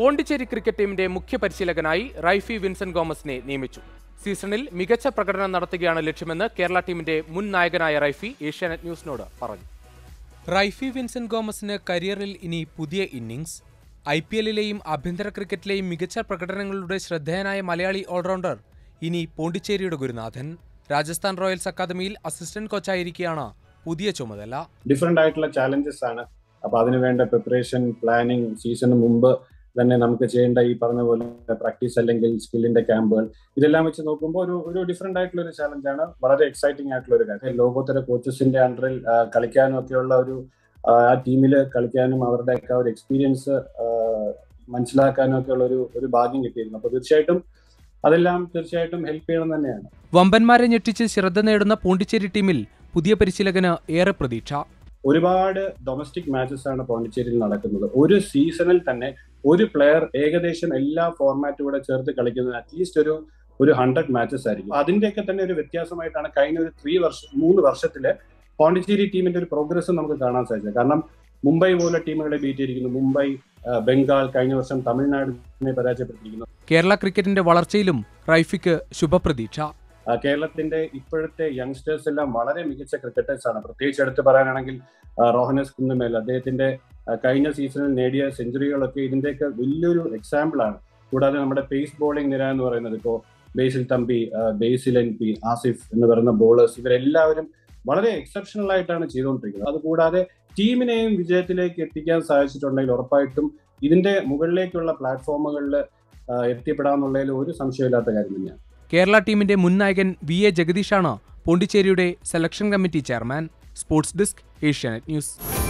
Pondicherry cricket ടീമിന്റെ മുഖ്യ പരിശീലകനായി റൈഫി വിൻസെന്റ് ഗോമസിനെ നിയമിച്ചു സീസണിൽ മികച്ച പ്രകടനം നടത്തുകയാണ് ലക്ഷ്യമെന്ന് കേരള ടീമിന്റെ മുൻ നായകനായ റൈഫി ഏഷ്യാനെറ്റ് ന്യൂസിനോട് പറഞ്ഞു റൈഫി വിൻസെന്റ് ഗോമസിന് കരിയറിൽ ഇനി പുതിയ ഇന്നിംഗ്സ് ഐ പി എല്ലിലെയും ആഭ്യന്തര ക്രിക്കറ്റിലെയും മികച്ച പ്രകടനങ്ങളുടെ ശ്രദ്ധേയനായ മലയാളി ഓൾറൗണ്ടർ ഇനി പോണ്ടിച്ചേരിയുടെ ഗുരുനാഥൻ രാജസ്ഥാൻ റോയൽസ് അക്കാദമിയിൽ അസിസ്റ്റന്റ് കോച്ചായിരിക്കെയാണ് പുതിയ ചുമതല ഡിഫറെന്റ് ആയിട്ടുള്ള ചാലഞ്ചസ് ആണ് അപ്പൊ അതിനു വേണ്ട പ്രിപ്പറേഷൻ പ്ലാനിങ് സീസണിന് മുമ്പ് തന്നെ നമുക്ക് ചെയ്യേണ്ട ഈ പറഞ്ഞ പോലെ പ്രാക്ടീസ് അല്ലെങ്കിൽ സ്കില്ലിന്റെ ക്യാമ്പുകൾ ഇതെല്ലാം വെച്ച് നോക്കുമ്പോൾ ഒരു ഒരു ഡിഫറെന്റ് ആയിട്ടുള്ള ഒരു ചാലഞ്ചാണ് വളരെ എക്സൈറ്റിംഗ് ആയിട്ടുള്ള ഒരു കാര്യം ലോകോത്തര കോച്ചസിന്റെ അണ്ടറിൽ കളിക്കാനും ഒക്കെയുള്ള ഒരു ആ, ആ ടീമിൽ കളിക്കാനും അവരുടെയൊക്കെ ഒരു എക്സ്പീരിയൻസ് മനസ്സിലാക്കാനും ഒക്കെ ഉള്ള ഒരു ഒരു ഭാഗ്യം കിട്ടിയിരുന്നു അപ്പൊ തീർച്ചയായിട്ടും അതെല്ലാം തീർച്ചയായിട്ടും ഹെൽപ്പ് ചെയ്യണം തന്നെയാണ് വമ്പന്മാരെ ഞെട്ടിച്ച് ശ്രദ്ധ നേടുന്ന പോണ്ടിച്ചേരി ടീമിൽ പുതിയ പരിശീലകന് ഏറെ പ്രതീക്ഷ ഒരുപാട് ഡൊമസ്റ്റിക് മാച്ചസ് ആണ് പോണ്ടിച്ചേരിയിൽ നടക്കുന്നത് ഒരു സീസണിൽ തന്നെ ഒരു പ്ലെയർ ഏകദേശം എല്ലാ ഫോർമാറ്റും കൂടെ ചേർത്ത് കളിക്കുന്നത് അറ്റ്ലീസ്റ്റ് ഒരു ഒരു ഹൺഡ്രഡ് മാച്ചസ് ആയിരിക്കും അതിന്റെയൊക്കെ തന്നെ ഒരു വ്യത്യാസമായിട്ടാണ് കഴിഞ്ഞ ഒരു ത്രീ വർഷം മൂന്ന് വർഷത്തില് പോണ്ടിച്ചേരി ടീമിന്റെ ഒരു പ്രോഗ്രസ് നമുക്ക് കാണാൻ സാധിച്ചത് കാരണം മുംബൈ പോലെ ടീമുകളെ ബീറ്റ് ചെയ്തിരിക്കുന്നു മുംബൈ ആ, ബംഗാൾ കഴിഞ്ഞ വർഷം തമിഴ്നാടിനെ പരാജയപ്പെട്ടിരിക്കുന്നു കേരള ക്രിക്കറ്റിന്റെ വളർച്ചയിലും റൈഫിക്ക് ശുഭപ്രതീക്ഷ ആ, കേരളത്തിന്റെ ഇപ്പോഴത്തെ യങ്സ്റ്റേഴ്സ് എല്ലാം വളരെ മികച്ച ക്രിക്കറ്റേഴ്സ് ആണ് പ്രത്യേകിച്ച് എടുത്ത് പറയാനാണെങ്കിൽ ആ, റോഹനസ് കുന്നുമേൽ അദ്ദേഹത്തിന്റെ ആ, കഴിഞ്ഞ സീസണിൽ നേടിയ സെഞ്ചുറികളൊക്കെ ഇതിന്റെയൊക്കെ വലിയൊരു എക്സാമ്പിൾ ആണ് കൂടാതെ നമ്മുടെ പേസ് ബോളിംഗ് നിര എന്ന് പറയുന്നത് ഇപ്പോ ബേസിൽ തമ്പി ആ, ബേസിൽ എൻ പി ആസിഫ് എന്ന് പറയുന്ന ബോളേഴ്സ് ഇവരെല്ലാവരും വളരെ എക്സെപ്ഷണൽ ആയിട്ടാണ് ചെയ്തുകൊണ്ടിരിക്കുന്നത് അതുകൂടാതെ ടീമിനെയും വിജയത്തിലേക്ക് എത്തിക്കാൻ സാധിച്ചിട്ടുണ്ടെങ്കിൽ ഉറപ്പായിട്ടും ഇതിന്റെ മുകളിലേക്കുള്ള പ്ലാറ്റ്ഫോമുകളിൽ എത്തിപ്പെടാന്നുള്ളതിൽ ഒരു സംശയമില്ലാത്ത കാര്യം തന്നെയാണ് കേരള ടീമിന്റെ മുൻ നായകൻ വി എ ജഗദീഷാണ് പോണ്ടിച്ചേരിയുടെ selection committee chairman sports desk Asianet news